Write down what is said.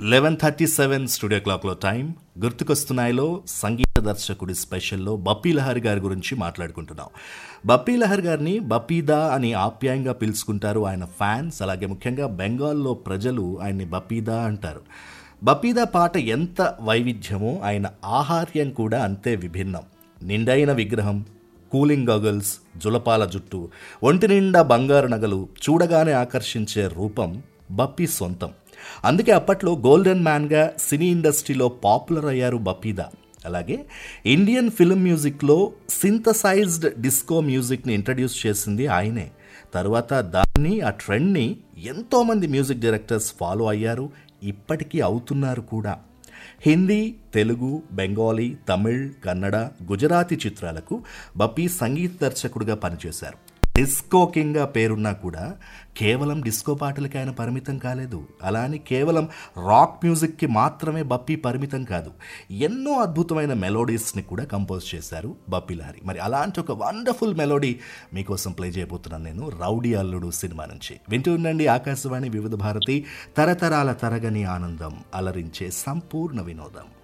eleven thirty seven studio క్లాక్లో time గుర్తుకొస్తున్నాయిలో సంగీత దర్శకుడి స్పెషల్లో బప్పీ లహరి గారి గురించి మాట్లాడుకుంటున్నాం బప్పీ లహరి గారిని బప్పీదా అని ఆప్యాయంగా పిలుచుకుంటారు ఆయన ఫ్యాన్స్ అలాగే ముఖ్యంగా బెంగాల్లో ప్రజలు ఆయన్ని బప్పీదా అంటారు బప్పీదా పాట ఎంత వైవిధ్యమో ఆయన ఆహార్యం కూడా అంతే విభిన్నం నిండైన విగ్రహం కూలింగ్ గగల్స్ జులపాల జుట్టు ఒంటి నిండా బంగారు నగలు చూడగానే ఆకర్షించే రూపం బప్పీ సొంతం అందుకే అప్పట్లో గోల్డెన్ మ్యాన్గా సినీ ఇండస్ట్రీలో పాపులర్ అయ్యారు బప్పీదా అలాగే ఇండియన్ ఫిల్మ్ మ్యూజిక్లో సింథసైజ్డ్ డిస్కో మ్యూజిక్ని ఇంట్రడ్యూస్ చేసింది ఆయనే తర్వాత దాన్ని ఆ ట్రెండ్ని ఎంతోమంది మ్యూజిక్ డైరెక్టర్స్ ఫాలో అయ్యారు ఇప్పటికీ అవుతున్నారు కూడా హిందీ తెలుగు బెంగాలీ తమిళ్ కన్నడ గుజరాతీ చిత్రాలకు బప్పీ సంగీత దర్శకుడిగా పనిచేశారు డిస్కో కింగ్గా పేరున్నా కూడా కేవలం డిస్కో పాటలకి ఆయన పరిమితం కాలేదు అలా అని కేవలం రాక్ మ్యూజిక్కి మాత్రమే బప్పీ పరిమితం కాదు ఎన్నో అద్భుతమైన మెలోడీస్ని కూడా కంపోజ్ చేశారు బప్పీ లహరి మరి అలాంటి ఒక వండర్ఫుల్ మెలోడీ మీకోసం ప్లే చేయబోతున్నాను నేను రౌడీ అల్లుడు సినిమా నుంచి వింటూ ఉండండి ఆకాశవాణి వివిధ భారతి తరతరాల తరగని ఆనందం అలరించే సంపూర్ణ వినోదం